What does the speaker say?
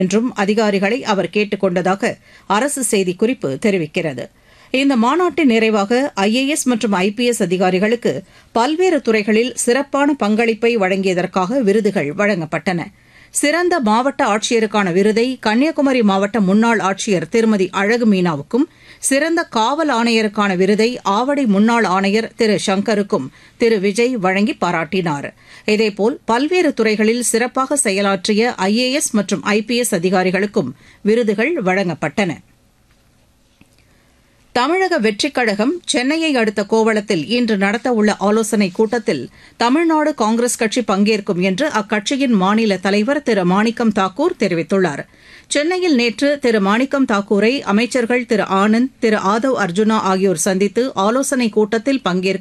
என்றும் அதிகாரிகளை அவர் கேட்டுக் கொண்டதாக அரசு செய்திக்குறிப்பு தெரிவிக்கிறது இந்த மாநாட்டின் நிறைவாக ஐஏஎஸ் மற்றும் ஐபிஎஸ் அதிகாரிகளுக்கு பல்வேறு துறைகளில் சிறப்பான பங்களிப்பை வழங்கியதற்காக விருதுகள் வழங்கப்பட்டன சிறந்த மாவட்ட ஆட்சியருக்கான விருதை கன்னியாகுமரி மாவட்ட முன்னாள் ஆட்சியர் திருமதி அழகு மீனாவுக்கும் சிறந்த காவல் ஆணையருக்கான விருதை ஆவடி முன்னாள் ஆணையர் திரு சங்கருக்கும் திரு விஜய் வழங்கி பாராட்டினார் இதேபோல் பல்வேறு துறைகளில் சிறப்பாக செயலாற்றிய ஐஏஎஸ் மற்றும் ஐபிஎஸ் அதிகாரிகளுக்கும் விருதுகள் வழங்கப்பட்டன தமிழக வெற்றிக் கழகம் சென்னையை அடுத்த கோவளத்தில் இன்று நடத்தவுள்ள ஆலோசனைக் கூட்டத்தில் தமிழ்நாடு காங்கிரஸ் கட்சி பங்கேற்கும் என்று அக்கட்சியின் மாநில தலைவர் திரு மாணிக்கம் தாக்கூர் தெரிவித்துள்ளார் சென்னையில் நேற்று திரு மாணிக்கம் தாக்கூரை அமைச்சர்கள் திரு ஆனந்த் திரு ஆதவ் அர்ஜுனா ஆகியோர் சந்தித்து ஆலோசனைக் கூட்டத்தில் பங்கேற்க